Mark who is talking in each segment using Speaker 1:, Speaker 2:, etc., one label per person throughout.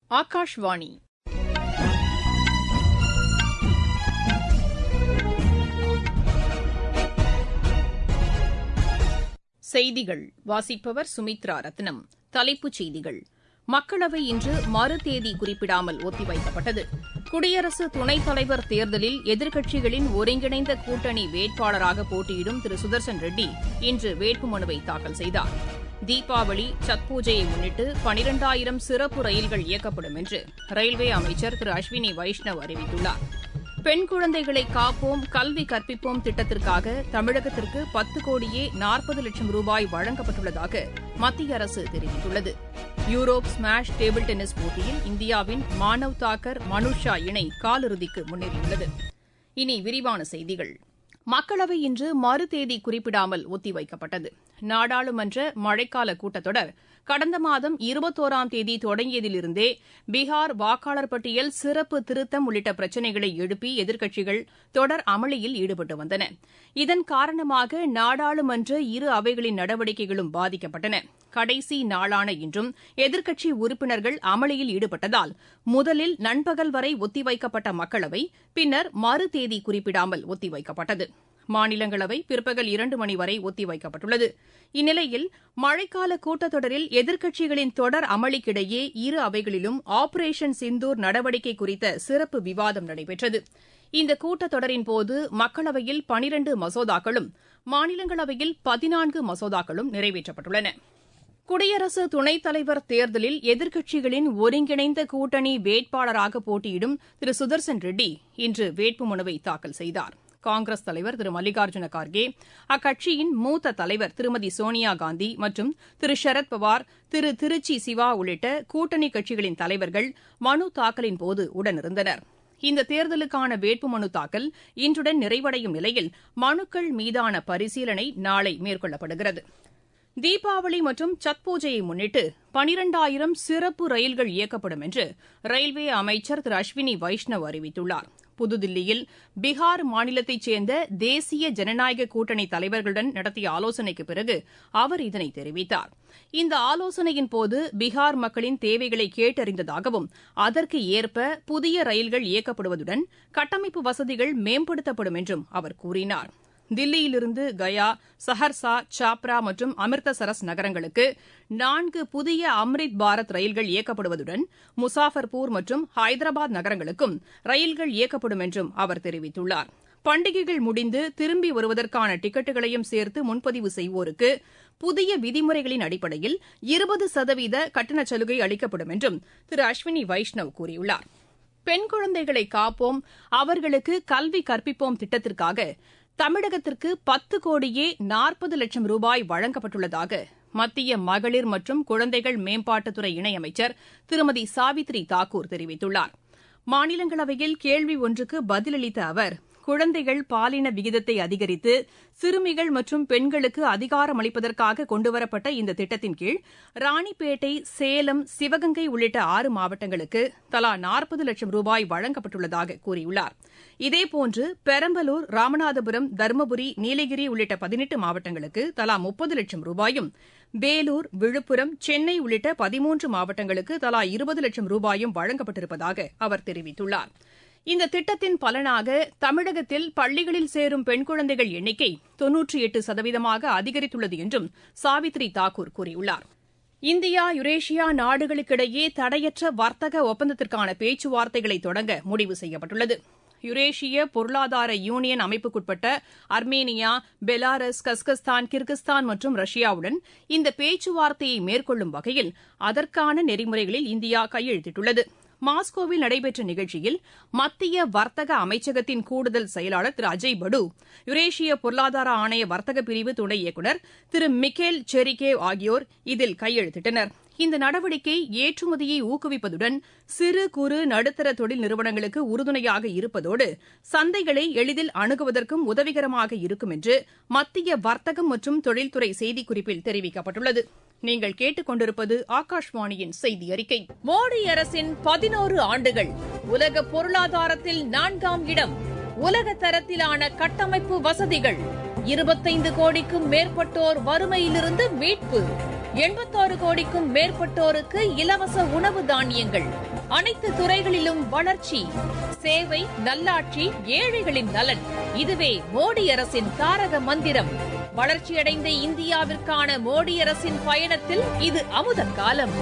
Speaker 1: ஆகாஷ்வாணி செய்திகள் வாசிப்பவர் சுமித்ரா ரத்னம் தலைப்புச் செய்திகள் மக்களவை இன்று மறு தேதி குறிப்பிடாமல் ஒத்திவைக்கப்பட்டது குடியரசு துணைத் தலைவர் தேர்தலில் எதிர்க்கட்சிகளின் ஒருங்கிணைந்த கூட்டணி வேட்பாளராக போட்டியிடும் திரு சுதர்சன் ரெட்டி இன்று வேட்புமனுவை தாக்கல் செய்தார் தீபாவளி சத் பூஜையை முன்னிட்டு பனிரெண்டாயிரம் சிறப்பு ரயில்கள் இயக்கப்படும் என்று ரயில்வே அமைச்சர் திரு அஸ்வினி வைஷ்ணவ் அறிவித்துள்ளார் பெண் குழந்தைகளை காப்போம் கல்வி கற்பிப்போம் திட்டத்திற்காக தமிழகத்திற்கு பத்து கோடியே நாற்பது லட்சம் ரூபாய் வழங்கப்பட்டுள்ளதாக மத்திய அரசு தெரிவித்துள்ளது யூரோப் ஸ்மாஷ் டேபிள் டென்னிஸ் போட்டியில் இந்தியாவின் மானவ் தாக்கர் மனுஷா இணை காலிறுதிக்கு முன்னேறியுள்ளது இனி விரிவான செய்திகள் மக்களவை இன்று மறு தேதி குறிப்பிடாமல் ஒத்திவைக்கப்பட்டது நாடாளுமன்ற மழைக்கால கூட்டத்தொடர் கடந்த மாதம் இருபத்தோராம் தேதி தொடங்கியதிலிருந்தே பீகார் வாக்காளர் பட்டியல் சிறப்பு திருத்தம் உள்ளிட்ட பிரச்சினைகளை எழுப்பி எதிர்க்கட்சிகள் தொடர் அமளியில் ஈடுபட்டு வந்தன இதன் காரணமாக நாடாளுமன்ற இரு அவைகளின் நடவடிக்கைகளும் பாதிக்கப்பட்டன கடைசி நாளான இன்றும் எதிர்க்கட்சி உறுப்பினர்கள் அமளியில் ஈடுபட்டதால் முதலில் நண்பகல் வரை ஒத்திவைக்கப்பட்ட மக்களவை பின்னர் மறு தேதி குறிப்பிடாமல் ஒத்திவைக்கப்பட்டது மாநிலங்களவை பிற்பகல் இரண்டு மணி வரை ஒத்திவைக்கப்பட்டுள்ளது இந்நிலையில் மழைக்கால கூட்டத்தொடரில் எதிர்க்கட்சிகளின் தொடர் அமளிக்கிடையே இரு அவைகளிலும் ஆபரேஷன் சிந்தூர் நடவடிக்கை குறித்த சிறப்பு விவாதம் நடைபெற்றது இந்த கூட்டத்தொடரின்போது மக்களவையில் பனிரண்டு மசோதாக்களும் மாநிலங்களவையில் பதினான்கு மசோதாக்களும் நிறைவேற்றப்பட்டுள்ளன குடியரசு துணைத் தலைவர் தேர்தலில் எதிர்க்கட்சிகளின் ஒருங்கிணைந்த கூட்டணி வேட்பாளராக போட்டியிடும் திரு சுதர்சன் ரெட்டி இன்று வேட்புமனுவை தாக்கல் செய்தார் காங்கிரஸ் தலைவர் திரு மல்லிகார்ஜுன கார்கே அக்கட்சியின் மூத்த தலைவர் திருமதி சோனியா காந்தி மற்றும் திரு சரத்பவார் திரு திருச்சி சிவா உள்ளிட்ட கூட்டணி கட்சிகளின் தலைவர்கள் மனு தாக்கலின்போது உடனிருந்தனர் இந்த தேர்தலுக்கான வேட்புமனு தாக்கல் இன்றுடன் நிறைவடையும் நிலையில் மனுக்கள் மீதான பரிசீலனை நாளை மேற்கொள்ளப்படுகிறது தீபாவளி மற்றும் சத் பூஜையை முன்னிட்டு பனிரெண்டாயிரம் சிறப்பு ரயில்கள் இயக்கப்படும் என்று ரயில்வே அமைச்சர் திரு அஸ்வினி வைஷ்ணவ் அறிவித்துள்ளார் புதுதில்லியில் பீகார் மாநிலத்தைச் சேர்ந்த தேசிய ஜனநாயக கூட்டணி தலைவர்களுடன் நடத்திய ஆலோசனைக்கு பிறகு அவர் இதனை தெரிவித்தார் இந்த ஆலோசனையின்போது பீகார் மக்களின் தேவைகளை கேட்டறிந்ததாகவும் அதற்கு ஏற்ப புதிய ரயில்கள் இயக்கப்படுவதுடன் கட்டமைப்பு வசதிகள் மேம்படுத்தப்படும் என்றும் அவர் கூறினார் தில்லியிலிருந்து கயா சஹர்சா சாப்ரா மற்றும் அமிர்தசரஸ் நகரங்களுக்கு நான்கு புதிய அம்ரித் பாரத் ரயில்கள் இயக்கப்படுவதுடன் முசாஃபர்பூர் மற்றும் ஹைதராபாத் நகரங்களுக்கும் ரயில்கள் இயக்கப்படும் என்றும் அவர் தெரிவித்துள்ளார் பண்டிகைகள் முடிந்து திரும்பி வருவதற்கான டிக்கெட்டுகளையும் சேர்த்து முன்பதிவு செய்வோருக்கு புதிய விதிமுறைகளின் அடிப்படையில் இருபது சதவீத கட்டணச் சலுகை அளிக்கப்படும் என்றும் திரு அஸ்வினி வைஷ்ணவ் கூறியுள்ளார் பெண் குழந்தைகளை காப்போம் அவர்களுக்கு கல்வி கற்பிப்போம் திட்டத்திற்காக தமிழகத்திற்கு பத்து கோடியே நாற்பது லட்சம் ரூபாய் வழங்கப்பட்டுள்ளதாக மத்திய மகளிர் மற்றும் குழந்தைகள் மேம்பாட்டுத்துறை இணையமைச்சர் திருமதி சாவித்ரி தாக்கூர் தெரிவித்துள்ளார் மாநிலங்களவையில் கேள்வி ஒன்றுக்கு பதிலளித்த அவர் குழந்தைகள் பாலின விகிதத்தை அதிகரித்து சிறுமிகள் மற்றும் பெண்களுக்கு அதிகாரம் அளிப்பதற்காக கொண்டுவரப்பட்ட இந்த திட்டத்தின் கீழ் ராணிப்பேட்டை சேலம் சிவகங்கை உள்ளிட்ட ஆறு மாவட்டங்களுக்கு தலா நாற்பது லட்சம் ரூபாய் வழங்கப்பட்டுள்ளதாக கூறியுள்ளார் இதேபோன்று பெரம்பலூர் ராமநாதபுரம் தருமபுரி நீலகிரி உள்ளிட்ட பதினெட்டு மாவட்டங்களுக்கு தலா முப்பது லட்சம் ரூபாயும் வேலூர் விழுப்புரம் சென்னை உள்ளிட்ட பதிமூன்று மாவட்டங்களுக்கு தலா இருபது லட்சம் ரூபாயும் வழங்கப்பட்டிருப்பதாக அவர் தெரிவித்துள்ளார் இந்த திட்டத்தின் பலனாக தமிழகத்தில் பள்ளிகளில் சேரும் பெண் குழந்தைகள் எண்ணிக்கை தொன்னூற்றி எட்டு சதவீதமாக அதிகரித்துள்ளது என்றும் சாவித்ரி தாக்கூர் கூறியுள்ளார் இந்தியா யுரேஷியா நாடுகளுக்கிடையே தடையற்ற வர்த்தக ஒப்பந்தத்திற்கான பேச்சுவார்த்தைகளை தொடங்க முடிவு செய்யப்பட்டுள்ளது யுரேஷிய பொருளாதார யூனியன் அமைப்புக்குட்பட்ட அர்மேனியா பெலாரஸ் கஸ்கஸ்தான் கிர்கிஸ்தான் மற்றும் ரஷ்யாவுடன் இந்த பேச்சுவார்த்தையை மேற்கொள்ளும் வகையில் அதற்கான நெறிமுறைகளில் இந்தியா கையெழுத்திட்டுள்ளது மாஸ்கோவில் நடைபெற்ற நிகழ்ச்சியில் மத்திய வர்த்தக அமைச்சகத்தின் கூடுதல் செயலாளர் திரு அஜய் படு யுரேஷிய பொருளாதார ஆணைய வர்த்தக பிரிவு துணை இயக்குநர் திரு மிக்கேல் செரிகேவ் ஆகியோர் இதில் கையெழுத்திட்டனர் இந்த நடவடிக்கை ஏற்றுமதியை ஊக்குவிப்பதுடன் சிறு குறு நடுத்தர தொழில் நிறுவனங்களுக்கு உறுதுணையாக இருப்பதோடு சந்தைகளை எளிதில் அணுகுவதற்கும் உதவிகரமாக இருக்கும் என்று மத்திய வர்த்தகம் மற்றும் தொழில்துறை செய்திக்குறிப்பில் தெரிவிக்கப்பட்டுள்ளது நீங்கள் கேட்டுக்கொண்டிருப்பது ஆகாஷ்வாணியின் செய்தி அறிக்கை மோடி அரசின் பதினோரு ஆண்டுகள் உலக பொருளாதாரத்தில் நான்காம் இடம் உலக தரத்திலான கட்டமைப்பு வசதிகள் இருபத்தைந்து கோடிக்கும் மேற்பட்டோர் வறுமையிலிருந்து மீட்பு எண்பத்தாறு கோடிக்கும் மேற்பட்டோருக்கு இலவச உணவு தானியங்கள் அனைத்து துறைகளிலும் வளர்ச்சி சேவை நல்லாட்சி ஏழைகளின் நலன் இதுவே மோடி அரசின் தாரக மந்திரம் வளர்ச்சியடைந்த இந்தியாவிற்கான மோடி அரசின் பயணத்தில் இது அமுத காலம்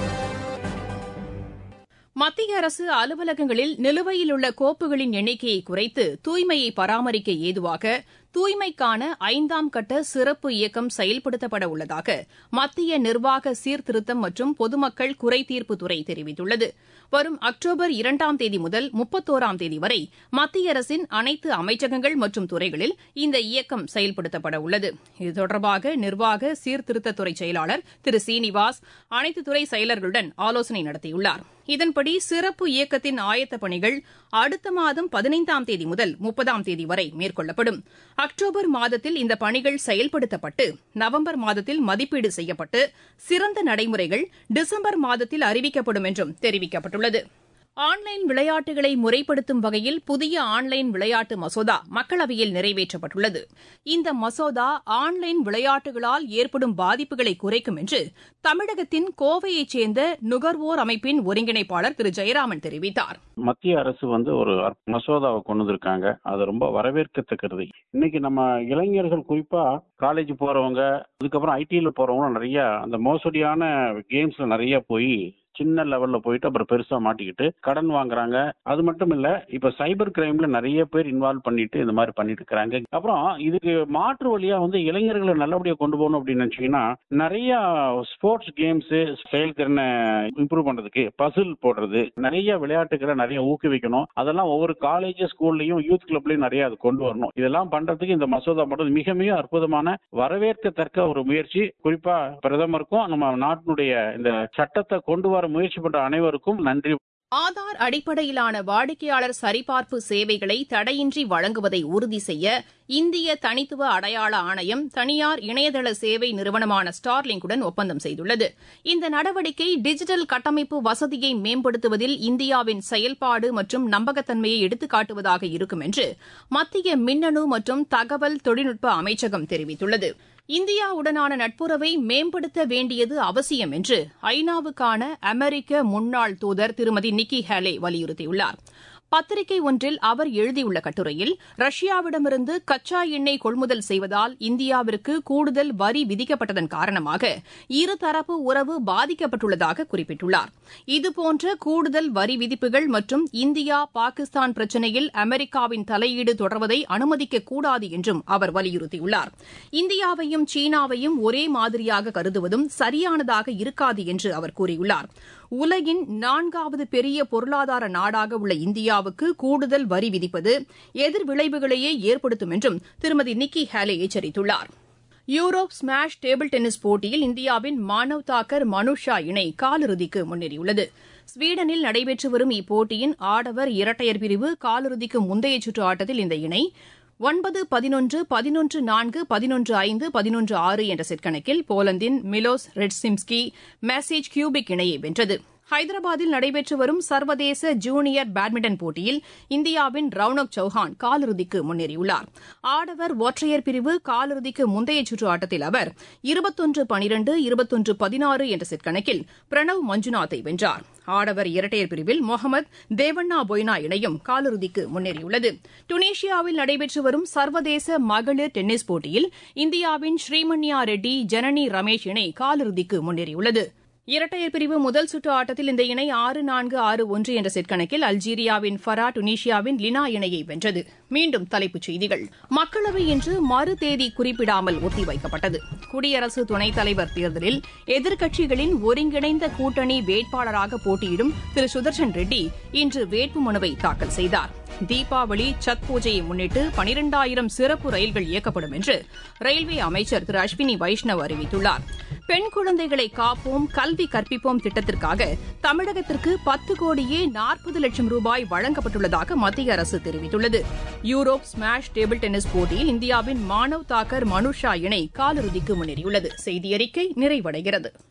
Speaker 1: மத்திய அரசு அலுவலகங்களில் நிலுவையில் உள்ள கோப்புகளின் எண்ணிக்கையை குறைத்து தூய்மையை பராமரிக்க ஏதுவாக தூய்மைக்கான ஐந்தாம் கட்ட சிறப்பு இயக்கம் செயல்படுத்தப்பட உள்ளதாக மத்திய நிர்வாக சீர்திருத்தம் மற்றும் பொதுமக்கள் குறைதீர்ப்புத்துறை தெரிவித்துள்ளது வரும் அக்டோபர் இரண்டாம் தேதி முதல் முப்பத்தோராம் தேதி வரை மத்திய அரசின் அனைத்து அமைச்சகங்கள் மற்றும் துறைகளில் இந்த இயக்கம் செயல்படுத்தப்பட உள்ளது இது தொடர்பாக நிர்வாக சீர்திருத்தத்துறை செயலாளர் திரு சீனிவாஸ் அனைத்து துறை செயலர்களுடன் ஆலோசனை நடத்தியுள்ளார் இதன்படி சிறப்பு இயக்கத்தின் ஆயத்தப் பணிகள் அடுத்த மாதம் பதினைந்தாம் தேதி முதல் முப்பதாம் தேதி வரை மேற்கொள்ளப்படும் அக்டோபர் மாதத்தில் இந்த பணிகள் செயல்படுத்தப்பட்டு நவம்பர் மாதத்தில் மதிப்பீடு செய்யப்பட்டு சிறந்த நடைமுறைகள் டிசம்பர் மாதத்தில் அறிவிக்கப்படும் என்றும் தெரிவிக்கப்பட்டுள்ளது ஆன்லைன் விளையாட்டுகளை முறைப்படுத்தும் வகையில் புதிய ஆன்லைன் விளையாட்டு மசோதா மக்களவையில் நிறைவேற்றப்பட்டுள்ளது இந்த மசோதா ஆன்லைன் விளையாட்டுகளால் ஏற்படும் பாதிப்புகளை குறைக்கும் என்று தமிழகத்தின் கோவையைச் சேர்ந்த நுகர்வோர் அமைப்பின் ஒருங்கிணைப்பாளர் திரு ஜெயராமன் தெரிவித்தார்
Speaker 2: மத்திய அரசு வந்து ஒரு மசோதாவை கொண்டு வந்திருக்காங்க அது ரொம்ப வரவேற்கத்தக்கது இன்னைக்கு நம்ம இளைஞர்கள் குறிப்பா காலேஜ் போறவங்க அதுக்கப்புறம் ஐடில போறவங்க நிறைய அந்த மோசடியான கேம்ஸ்ல நிறைய போய் சின்ன லெவல்ல போயிட்டு அப்புறம் பெருசா மாட்டிக்கிட்டு கடன் வாங்குறாங்க அது மட்டும் இல்ல இப்ப சைபர் கிரைம்ல நிறைய பேர் இன்வால்வ் பண்ணிட்டு இந்த மாதிரி பண்ணிட்டு இருக்காங்க அப்புறம் இதுக்கு மாற்று வழியா வந்து இளைஞர்களை நல்லபடியா கொண்டு போகணும் அப்படின்னு நினைச்சீங்கன்னா நிறைய ஸ்போர்ட்ஸ் கேம்ஸ் செயல்திறனை இம்ப்ரூவ் பண்றதுக்கு பசில் போடுறது நிறைய விளையாட்டுகளை நிறைய ஊக்குவிக்கணும் அதெல்லாம் ஒவ்வொரு காலேஜ் ஸ்கூல்லையும் யூத் கிளப்லயும் நிறைய அது கொண்டு வரணும் இதெல்லாம் பண்றதுக்கு இந்த மசோதா மட்டும் மிக மிக அற்புதமான வரவேற்கத்தக்க ஒரு முயற்சி குறிப்பா பிரதமருக்கும் நம்ம நாட்டினுடைய இந்த சட்டத்தை கொண்டு வர முயற்சி பண்ற அனைவருக்கும் நன்றி
Speaker 1: ஆதார் அடிப்படையிலான வாடிக்கையாளர் சரிபார்ப்பு சேவைகளை தடையின்றி வழங்குவதை உறுதி செய்ய இந்திய தனித்துவ அடையாள ஆணையம் தனியார் இணையதள சேவை நிறுவனமான ஸ்டார்லிங்குடன் ஒப்பந்தம் செய்துள்ளது இந்த நடவடிக்கை டிஜிட்டல் கட்டமைப்பு வசதியை மேம்படுத்துவதில் இந்தியாவின் செயல்பாடு மற்றும் நம்பகத்தன்மையை எடுத்துக்காட்டுவதாக இருக்கும் என்று மத்திய மின்னணு மற்றும் தகவல் தொழில்நுட்ப அமைச்சகம் தெரிவித்துள்ளது இந்தியாவுடனான நட்புறவை மேம்படுத்த வேண்டியது அவசியம் என்று ஐநாவுக்கான அமெரிக்க முன்னாள் தூதர் திருமதி நிக்கி ஹேலே வலியுறுத்தியுள்ளார் பத்திரிகை ஒன்றில் அவர் எழுதியுள்ள கட்டுரையில் ரஷ்யாவிடமிருந்து கச்சா எண்ணெய் கொள்முதல் செய்வதால் இந்தியாவிற்கு கூடுதல் வரி விதிக்கப்பட்டதன் காரணமாக இருதரப்பு உறவு பாதிக்கப்பட்டுள்ளதாக குறிப்பிட்டுள்ளார் இதுபோன்ற கூடுதல் வரி விதிப்புகள் மற்றும் இந்தியா பாகிஸ்தான் பிரச்சினையில் அமெரிக்காவின் தலையீடு தொடர்வதை அனுமதிக்கக்கூடாது என்றும் அவர் வலியுறுத்தியுள்ளார் இந்தியாவையும் சீனாவையும் ஒரே மாதிரியாக கருதுவதும் சரியானதாக இருக்காது என்று அவர் கூறியுள்ளார் உலகின் நான்காவது பெரிய பொருளாதார நாடாக உள்ள இந்தியாவுக்கு கூடுதல் வரி விதிப்பது எதிர் விளைவுகளையே ஏற்படுத்தும் என்றும் திருமதி நிக்கி ஹேலே எச்சரித்துள்ளார் யூரோப் ஸ்மாஷ் டேபிள் டென்னிஸ் போட்டியில் இந்தியாவின் மானவ் தாக்கர் மனுஷா இணை காலிறுதிக்கு முன்னேறியுள்ளது ஸ்வீடனில் நடைபெற்று வரும் இப்போட்டியின் ஆடவர் இரட்டையர் பிரிவு காலிறுதிக்கு முந்தைய சுற்று ஆட்டத்தில் இந்த இணை ஒன்பது பதினொன்று பதினொன்று நான்கு பதினொன்று ஐந்து பதினொன்று ஆறு என்ற செட் கணக்கில் போலந்தின் மிலோஸ் ரெட்சிம்ஸ்கி மெசேஜ் கியூபிக் இணையை வென்றது ஹைதராபாத்தில் நடைபெற்று வரும் சர்வதேச ஜூனியர் பேட்மிண்டன் போட்டியில் இந்தியாவின் ரவுனக் சௌஹான் காலிறுதிக்கு முன்னேறியுள்ளார் ஆடவர் ஒற்றையர் பிரிவு காலிறுதிக்கு முந்தைய சுற்று ஆட்டத்தில் அவர் இருபத்தொன்று பனிரண்டு இருபத்தொன்று பதினாறு என்ற செட் கணக்கில் பிரணவ் மஞ்சுநாத்தை வென்றார் ஆடவர் இரட்டையர் பிரிவில் முகமது தேவண்ணா பொய்னா இணையும் காலிறுதிக்கு முன்னேறியுள்ளது டுனீஷியாவில் நடைபெற்று வரும் சர்வதேச மகளிர் டென்னிஸ் போட்டியில் இந்தியாவின் ஸ்ரீமன்யா ரெட்டி ஜனனி ரமேஷ் இணை காலிறுதிக்கு முன்னேறியுள்ளது இரட்டையர் பிரிவு முதல் சுற்று ஆட்டத்தில் இந்த இணை ஆறு நான்கு ஆறு ஒன்று என்ற செட் கணக்கில் அல்ஜீரியாவின் ஃபரா டுனீஷியாவின் லினா இணையை வென்றது மீண்டும் தலைப்புச் செய்திகள் மக்களவை இன்று மறு தேதி குறிப்பிடாமல் ஒத்திவைக்கப்பட்டது குடியரசு துணைத் தலைவர் தேர்தலில் எதிர்க்கட்சிகளின் ஒருங்கிணைந்த கூட்டணி வேட்பாளராக போட்டியிடும் திரு சுதர்ஷன் ரெட்டி இன்று வேட்புமனுவை தாக்கல் செய்தார் தீபாவளி சத் பூஜையை முன்னிட்டு பனிரெண்டாயிரம் சிறப்பு ரயில்கள் இயக்கப்படும் என்று ரயில்வே அமைச்சர் திரு அஸ்வினி வைஷ்ணவ் அறிவித்துள்ளார் பெண் குழந்தைகளை காப்போம் கல்வி கற்பிப்போம் திட்டத்திற்காக தமிழகத்திற்கு பத்து கோடியே நாற்பது லட்சம் ரூபாய் வழங்கப்பட்டுள்ளதாக மத்திய அரசு தெரிவித்துள்ளது யூரோப் ஸ்மாஷ் டேபிள் டென்னிஸ் போட்டியில் இந்தியாவின் மானவ் தாக்கர் மனுஷா இணை காலிறுதிக்கு முன்னேறியுள்ளது செய்தி அறிக்கை நிறைவடைகிறது